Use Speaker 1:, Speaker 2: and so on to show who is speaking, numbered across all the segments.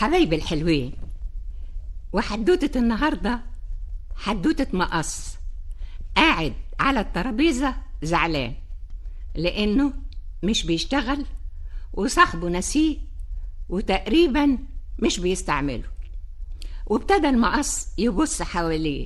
Speaker 1: حبايبي الحلوين وحدوتة النهاردة حدوتة مقص قاعد على الترابيزة زعلان لأنه مش بيشتغل وصاحبه نسيه وتقريبا مش بيستعمله وابتدى المقص يبص حواليه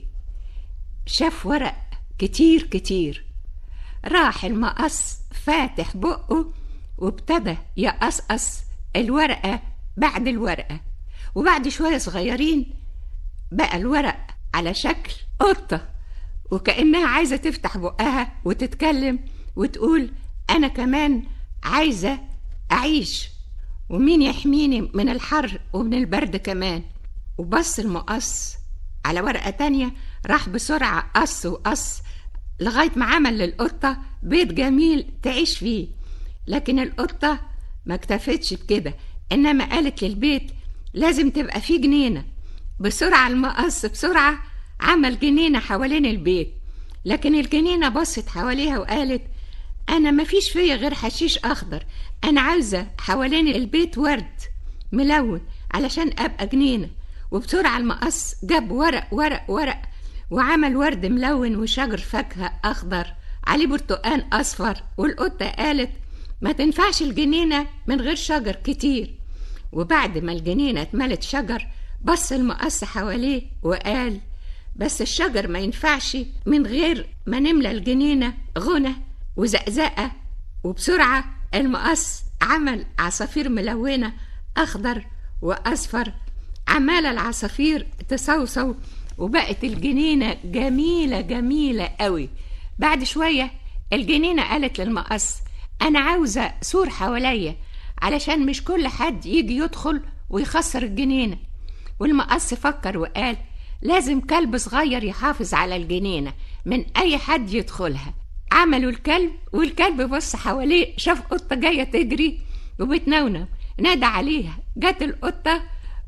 Speaker 1: شاف ورق كتير كتير راح المقص فاتح بقه وابتدى يقصقص الورقة بعد الورقة وبعد شوية صغيرين بقى الورق على شكل قطة وكأنها عايزة تفتح بقها وتتكلم وتقول أنا كمان عايزة أعيش ومين يحميني من الحر ومن البرد كمان وبص المقص على ورقة تانية راح بسرعة قص وقص لغاية ما عمل للقطة بيت جميل تعيش فيه لكن القطة ما اكتفتش بكده إنما قالت للبيت لازم تبقى فيه جنينة بسرعة المقص بسرعة عمل جنينة حوالين البيت لكن الجنينة بصت حواليها وقالت أنا مفيش فيا غير حشيش أخضر أنا عاوزة حوالين البيت ورد ملون علشان أبقى جنينة وبسرعة المقص جاب ورق ورق ورق وعمل ورد ملون وشجر فاكهة أخضر عليه برتقان أصفر والقطة قالت ما تنفعش الجنينة من غير شجر كتير وبعد ما الجنينة اتملت شجر بص المقص حواليه وقال بس الشجر ما ينفعش من غير ما نملى الجنينة غنى وزقزقة وبسرعة المقص عمل عصافير ملونة أخضر وأصفر عمال العصافير تصوصو وبقت الجنينة جميلة جميلة قوي بعد شوية الجنينة قالت للمقص أنا عاوزة سور حواليا علشان مش كل حد يجي يدخل ويخسر الجنينة والمقص فكر وقال لازم كلب صغير يحافظ على الجنينة من أي حد يدخلها عملوا الكلب والكلب بص حواليه شاف قطة جاية تجري وبتنونو نادى عليها جت القطة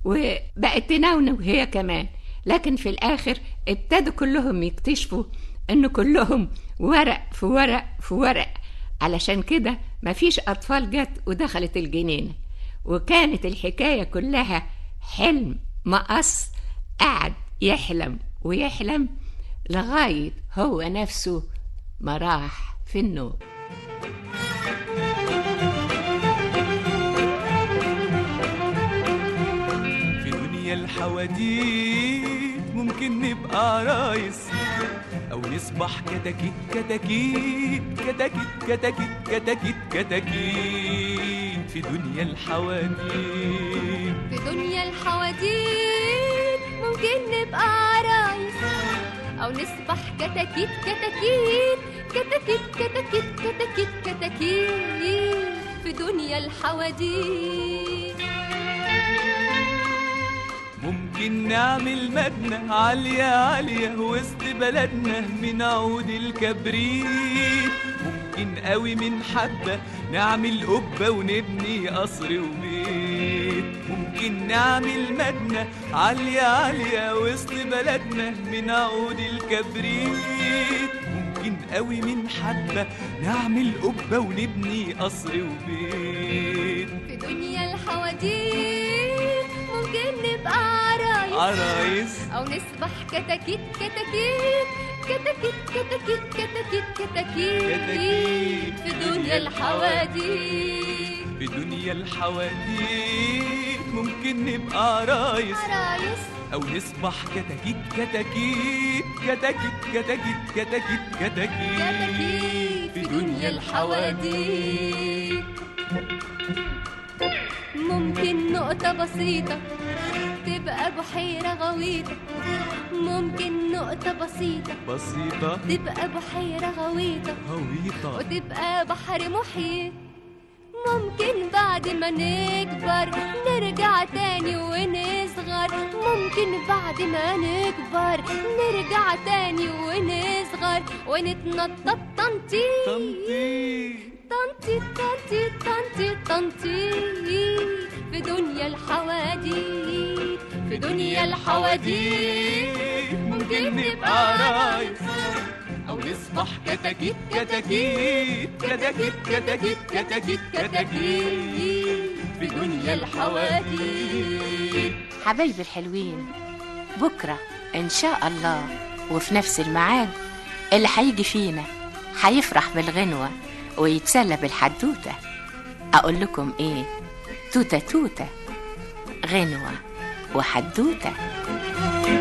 Speaker 1: وبقت تنونو هي كمان لكن في الآخر ابتدوا كلهم يكتشفوا إن كلهم ورق في ورق في ورق علشان كده مفيش أطفال جت ودخلت الجنينة وكانت الحكاية كلها حلم مقص قعد يحلم ويحلم لغاية هو نفسه ما راح في النوم
Speaker 2: في دنيا الحواديت ممكن نبقى عرايس او نصبح كتاكيت كتاكيت كتاكيت كتاكيت كتاكيت كتاكيت في دنيا الحواديت
Speaker 3: في دنيا الحواديت ممكن نبقى عرايس أو نصبح كتاكيت كتاكيت كتاكيت كتاكيت كتاكيت كتاكيت في دنيا الحواديت
Speaker 2: ممكن نعمل مبنى عالية عالية وسط بلدنا من عود الكبريت ممكن قوي من حبة نعمل قبة ونبني قصر وبيت ممكن نعمل مبنى عالية عالية وسط بلدنا من عود الكبريت ممكن قوي من حبة نعمل قبة ونبني قصر وبيت
Speaker 3: في دنيا الحواديت ممكن نبقى عرايس
Speaker 2: عرايس
Speaker 3: أو نصبح كتاكيت كتاكيت كتاكيت كتاكيت كتاكيت كتاكيت
Speaker 2: كتاكيت
Speaker 3: في دنيا الحواديت
Speaker 2: في دنيا الحواديت ممكن نبقى عرايس
Speaker 3: عرايس
Speaker 2: او نصبح كتاكيت كتاكيت كتاكيت كتاكيت كتاكيت كتاكيت
Speaker 3: كتاكيت في دنيا الحواديت ممكن نقطة بسيطة تبقى بحيرة غويطة ممكن نقطة بسيطة
Speaker 2: بسيطة
Speaker 3: تبقى بحيرة غويطة
Speaker 2: غويطة
Speaker 3: وتبقى بحر محيط ممكن بعد ما نكبر نرجع تاني ونصغر ممكن بعد ما نكبر نرجع تاني ونصغر ونتنطط تنطيط
Speaker 2: طنطي
Speaker 3: تنطيط تنطيط تنطيط تنطيط في دنيا الحواديت في دنيا الحواديت
Speaker 2: ممكن نبقى عرايس او نصبح كتاكيت كتاكيت كتاكيت كتاكيت كتاكيت كتاكيت
Speaker 3: في دنيا الحواديت
Speaker 4: حبايبي الحلوين بكرة إن شاء الله وفي نفس الميعاد اللي هيجي فينا هيفرح بالغنوة ويتسلى بالحدوتة أقول لكم إيه توتة توتة غنوة وحدوتة